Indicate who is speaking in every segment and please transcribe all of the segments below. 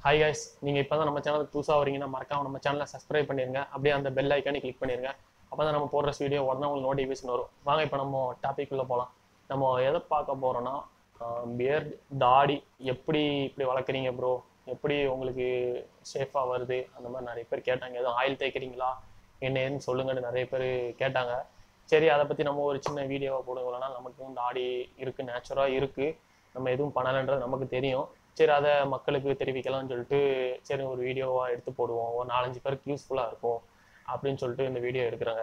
Speaker 1: Hi guys நீங்கள் இப்போ தான் நம்ம சேனலுக்கு புதுசாக வரீங்கன்னா மறக்காம நம்ம சேனலை சப்ஸ்கிரைப் பண்ணிருங்க அப்படியே அந்த பெல் ஐக்கானே கிளிக் பண்ணிருங்க அப்போ தான் நம்ம போடுற வீடியோ உடனே உங்களுக்கு நோட்டிஃபிகேஷன் வரும் வாங்க இப்போ நம்ம டாபிக் உள்ள போகலாம் நம்ம எதை பார்க்க போகிறோன்னா பியர்ட் தாடி எப்படி இப்படி வளர்க்குறீங்க ப்ரோ எப்படி உங்களுக்கு சேஃபாக வருது அந்த மாதிரி நிறைய பேர் கேட்டாங்க எதுவும் ஆயில் தேய்க்கிறீங்களா என்ன ஏதுன்னு சொல்லுங்கன்னு நிறைய பேர் கேட்டாங்க சரி அதை பற்றி நம்ம ஒரு சின்ன வீடியோவை போடுங்களா நமக்கும் தாடி இருக்குது நேச்சுரலாக இருக்குது நம்ம எதுவும் பண்ணலைன்றது நமக்கு தெரியும் சரி அதை மக்களுக்கு தெரிவிக்கலாம்னு சொல்லிட்டு சரி ஒரு வீடியோவாக எடுத்து போடுவோம் ஒரு நாலஞ்சு பேருக்கு யூஸ்ஃபுல்லாக இருக்கும் அப்படின்னு சொல்லிட்டு இந்த வீடியோ எடுக்கிறேங்க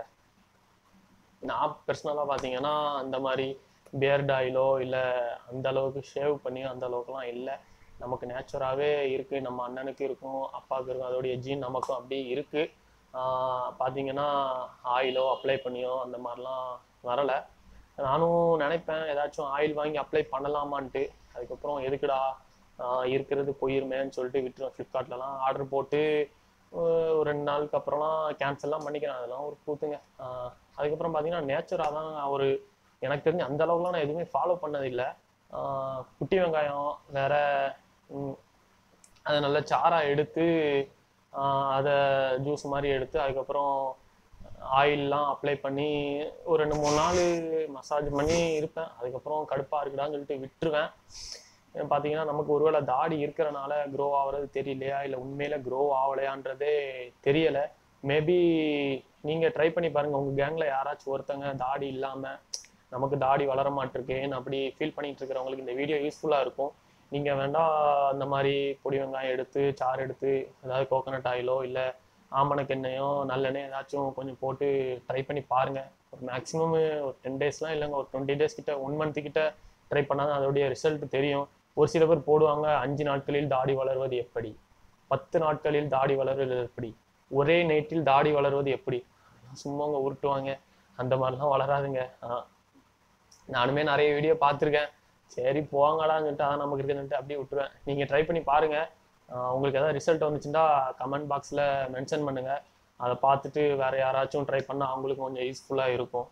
Speaker 1: நான் பர்சனலாக பார்த்தீங்கன்னா அந்த மாதிரி பியர்ட் ஆயிலோ இல்லை அந்த அளவுக்கு ஷேவ் பண்ணி அந்த அளவுக்குலாம் இல்லை நமக்கு நேச்சுராகவே இருக்குது நம்ம அண்ணனுக்கு இருக்கும் அப்பாவுக்கு இருக்கும் அதோடைய ஜீன் நமக்கும் அப்படியே இருக்குது பார்த்தீங்கன்னா ஆயிலோ அப்ளை பண்ணியோ அந்த மாதிரிலாம் வரலை நானும் நினைப்பேன் ஏதாச்சும் ஆயில் வாங்கி அப்ளை பண்ணலாமான்ட்டு அதுக்கப்புறம் எதுக்குடா ஆஹ் இருக்கிறது போயிருமேன்னு சொல்லிட்டு விட்டுருவேன் ஃப்ளிப்கார்ட்லலாம் ஆர்டர் போட்டு ஆஹ் ஒரு ரெண்டு நாளுக்கு அப்புறம்லாம் கேன்சல்லாம் பண்ணிக்கிறேன் அதெல்லாம் ஒரு கூத்துங்க ஆஹ் அதுக்கப்புறம் பார்த்தீங்கன்னா நேச்சராக தான் ஒரு எனக்கு தெரிஞ்சு அந்த அளவுக்குலாம் நான் எதுவுமே ஃபாலோ பண்ணதில்லை ஆஹ் குட்டி வெங்காயம் வேற ம், அதை நல்லா சாரா எடுத்து ஆஹ் அதை ஜூஸ் மாதிரி எடுத்து அதுக்கப்புறம் ஆயில்லாம் அப்ளை பண்ணி ஒரு ரெண்டு மூணு நாள் மசாஜ் பண்ணி இருப்பேன் அதுக்கப்புறம் கடுப்பாக இருக்குடான்னு சொல்லிட்டு விட்டுருவேன் ஏன் பார்த்தீங்கன்னா நமக்கு ஒருவேளை தாடி இருக்கிறனால க்ரோ ஆகுறது தெரியலையா இல்லை உண்மையில க்ரோ ஆகலையான்றதே தெரியலை மேபி நீங்கள் ட்ரை பண்ணி பாருங்கள் உங்கள் கேங்கில் யாராச்சும் ஒருத்தங்க தாடி இல்லாமல் நமக்கு தாடி வளர மாட்டிருக்கேன்னு அப்படி ஃபீல் பண்ணிட்டு இருக்கிறவங்களுக்கு இந்த வீடியோ யூஸ்ஃபுல்லாக இருக்கும் நீங்கள் வேண்டாம் அந்த மாதிரி பொடி வெங்காயம் எடுத்து சாறு எடுத்து அதாவது கோகனட் ஆயிலோ இல்லை ஆமணக்கு எண்ணெயோ நல்லெண்ணெய் ஏதாச்சும் கொஞ்சம் போட்டு ட்ரை பண்ணி பாருங்கள் ஒரு மேக்ஸிமம் ஒரு டென் டேஸ்லாம் இல்லைங்க ஒரு டுவெண்ட்டி டேஸ் கிட்ட ஒன் மந்த் கிட்ட ட்ரை பண்ணால் தான் அதோடைய ரிசல்ட் தெரியும் ஒரு சில பேர் போடுவாங்க அஞ்சு நாட்களில் தாடி வளர்வது எப்படி பத்து நாட்களில் தாடி வளர்வது எப்படி ஒரே நைட்டில் தாடி வளர்வது எப்படி சும்மாங்க உருட்டுவாங்க அந்த மாதிரிலாம் வளராதுங்க ஆ. நானுமே நிறைய வீடியோ பார்த்துருக்கேன் சரி போவாங்கடான்னு சொல்லிட்டு அதான் நமக்கு இருக்குதுன்ட்டு அப்படியே விட்டுருவேன் நீங்கள் ட்ரை பண்ணி பாருங்க ஆ, உங்களுக்கு ஏதாவது ரிசல்ட் வந்துச்சுன்னா கமெண்ட் பாக்ஸில் மென்ஷன் பண்ணுங்க அதை பார்த்துட்டு வேற யாராச்சும் ட்ரை பண்ணால் அவங்களுக்கு கொஞ்சம் யூஸ்ஃபுல்லாக இருக்கும்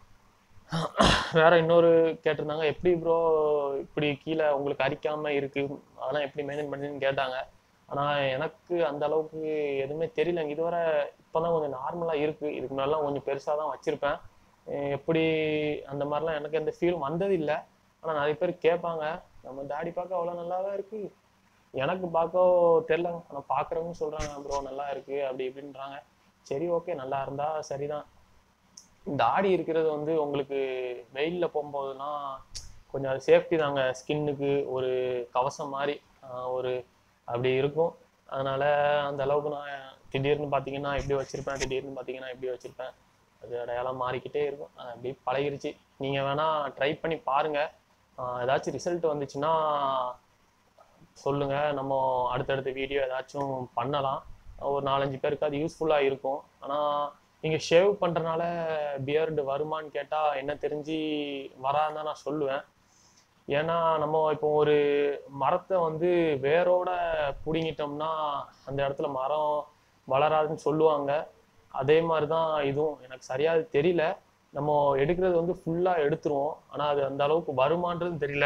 Speaker 1: வேற இன்னொரு கேட்டிருந்தாங்க எப்படி ப்ரோ இப்படி கீழே உங்களுக்கு அரிக்காம இருக்கு அதெல்லாம் எப்படி மெயின்டைன் பண்ணுன்னு கேட்டாங்க ஆனா எனக்கு அந்த அளவுக்கு எதுவுமே தெரியலங்க இதுவரை இப்பதான் கொஞ்சம் நார்மலா இருக்கு இதுக்கு முன்னாடிலாம் கொஞ்சம் பெருசா தான் வச்சிருப்பேன் அஹ் எப்படி அந்த மாதிரிலாம் எனக்கு எந்த ஃபீலும் வந்தது இல்லை ஆனா நிறைய பேர் கேட்பாங்க நம்ம தாடி பார்க்க அவ்வளோ நல்லாவே இருக்கு எனக்கு பார்க்க தெரியல ஆனா பாக்குறவங்க சொல்றாங்க ப்ரோ நல்லா இருக்கு அப்படி இப்படின்றாங்க சரி ஓகே நல்லா இருந்தா சரிதான் தாடி இருக்கிறது வந்து உங்களுக்கு வெயில்ல போகும்போதுலாம் கொஞ்சம் அது சேஃப்டி தாங்க ஸ்கின்னுக்கு ஒரு கவசம் மாதிரி ஆஹ் ஒரு அப்படி இருக்கும் அதனால அந்த அளவுக்கு நான் திடீர்னு பார்த்தீங்கன்னா இப்படி வச்சிருப்பேன் திடீர்னு பார்த்தீங்கன்னா இப்படி வச்சிருப்பேன் அது அடையாளம் மாறிக்கிட்டே இருக்கும் அது அப்படி பழகிருச்சு நீங்கள் வேணா ட்ரை பண்ணி பாருங்க ஆஹ் ஏதாச்சும் ரிசல்ட் வந்துச்சுன்னா சொல்லுங்க நம்ம அடுத்தடுத்த வீடியோ ஏதாச்சும் பண்ணலாம் ஒரு நாலஞ்சு பேருக்கு அது யூஸ்ஃபுல்லாக இருக்கும் ஆனால் நீங்கள் ஷேவ் பண்ணுறனால பியர்டு வருமான்னு கேட்டால் என்ன தெரிஞ்சு வரான்னு தான் நான் சொல்லுவேன் ஏன்னா நம்ம இப்போ ஒரு மரத்தை வந்து வேரோட பிடுங்கிட்டோம்னா அந்த இடத்துல மரம் வளராதுன்னு சொல்லுவாங்க அதே மாதிரி தான் இதுவும் எனக்கு சரியா அது தெரியல நம்ம எடுக்கிறது வந்து ஃபுல்லாக எடுத்துருவோம் ஆனால் அது அந்த அளவுக்கு வருமான்றது தெரியல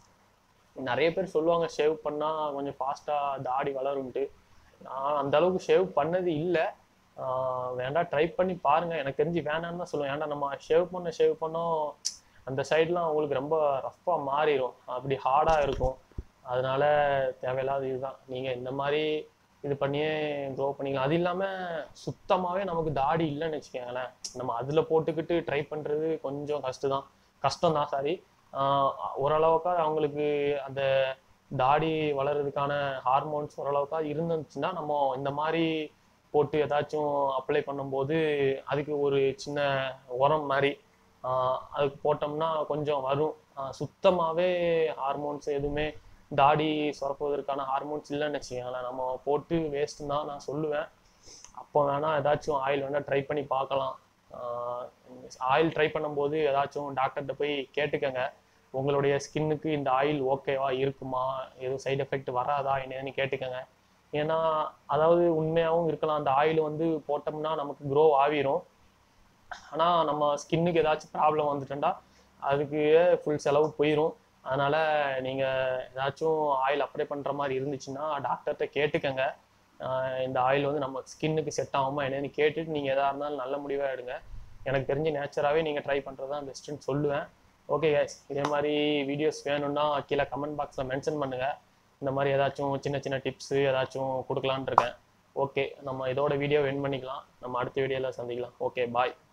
Speaker 1: நிறைய பேர் சொல்லுவாங்க ஷேவ் பண்ணா கொஞ்சம் ஃபாஸ்டா தாடி வளரும்ட்டு நான் அந்த அளவுக்கு ஷேவ் பண்ணது இல்லை வேண்டாம் ட்ரை பண்ணி பாருங்க எனக்கு தெரிஞ்சு வேணாம்னு தான் சொல்லுவேன் ஏன்டா நம்ம ஷேவ் பண்ண ஷேவ் பண்ணோம் அந்த சைட்லாம் உங்களுக்கு ரொம்ப ரஃப்பாக மாறிடும் அப்படி ஹார்டாக இருக்கும் அதனால தேவையில்லாத இதுதான் நீங்கள் இந்த மாதிரி இது பண்ணியே க்ரோ பண்ணிக்கலாம் அது இல்லாமல் சுத்தமாகவே நமக்கு தாடி இல்லைன்னு வச்சுக்கோங்களேன் நம்ம அதில் போட்டுக்கிட்டு ட்ரை பண்ணுறது கொஞ்சம் கஷ்டம் தான் கஷ்டம் தான் சாரி ஓரளவுக்காக அவங்களுக்கு அந்த தாடி வளர்றதுக்கான ஹார்மோன்ஸ் ஓரளவுக்காக இருந்துச்சுன்னா நம்ம இந்த மாதிரி போட்டு ஏதாச்சும் அப்ளை பண்ணும்போது அதுக்கு ஒரு சின்ன உரம் மாதிரி ஆஹ் அதுக்கு போட்டோம்னா கொஞ்சம் வரும் ஆஹ் சுத்தமாவே ஹார்மோன்ஸ் எதுவுமே தாடி சுரப்புவதற்கான ஹார்மோன்ஸ் இல்லைன்னு வச்சுக்கோங்களேன் நம்ம போட்டு வேஸ்ட் தான் நான் சொல்லுவேன் அப்போ வேணா ஏதாச்சும் ஆயில் வேணா ட்ரை பண்ணி பார்க்கலாம் ஆயில் ட்ரை பண்ணும்போது ஏதாச்சும் டாக்டர்கிட்ட போய் கேட்டுக்கங்க உங்களுடைய ஸ்கின்னுக்கு இந்த ஆயில் ஓகேவா இருக்குமா எதுவும் சைடு எஃபெக்ட் வராதா என்னன்னு கேட்டுக்கங்க ஏன்னா அதாவது உண்மையாகவும் இருக்கலாம் அந்த ஆயில் வந்து போட்டோம்னா நமக்கு க்ரோ ஆகிரும் ஆனால் நம்ம ஸ்கின்னுக்கு ஏதாச்சும் ப்ராப்ளம் வந்துட்டோம்னா அதுக்கு ஃபுல் செலவு போயிடும் அதனால் நீங்கள் ஏதாச்சும் ஆயில் அப்ளை பண்ணுற மாதிரி இருந்துச்சுன்னா டாக்டர்கிட்ட கேட்டுக்கங்க ஆஹ் இந்த ஆயில் வந்து நம்ம ஸ்கின்னுக்கு செட் ஆகுமா என்னன்னு கேட்டுட்டு நீங்கள் எதாக இருந்தாலும் நல்ல முடிவாக எடுங்க எனக்கு தெரிஞ்ச நேச்சராகவே நீங்கள் ட்ரை பண்ணுறது தான் பெஸ்ட்டுன்னு சொல்லுவேன் ஓகே guys இதே மாதிரி வீடியோஸ் வேணும்னா கீழே கமெண்ட் பாக்ஸில் மென்ஷன் பண்ணுங்கள் இந்த மாதிரி ஏதாச்சும் சின்ன சின்ன டிப்ஸு ஏதாச்சும் கொடுக்கலான்னு இருக்கேன் ஓகே நம்ம இதோட வீடியோ என் பண்ணிக்கலாம் நம்ம அடுத்த வீடியோவில் சந்திக்கலாம் ஓகே பாய்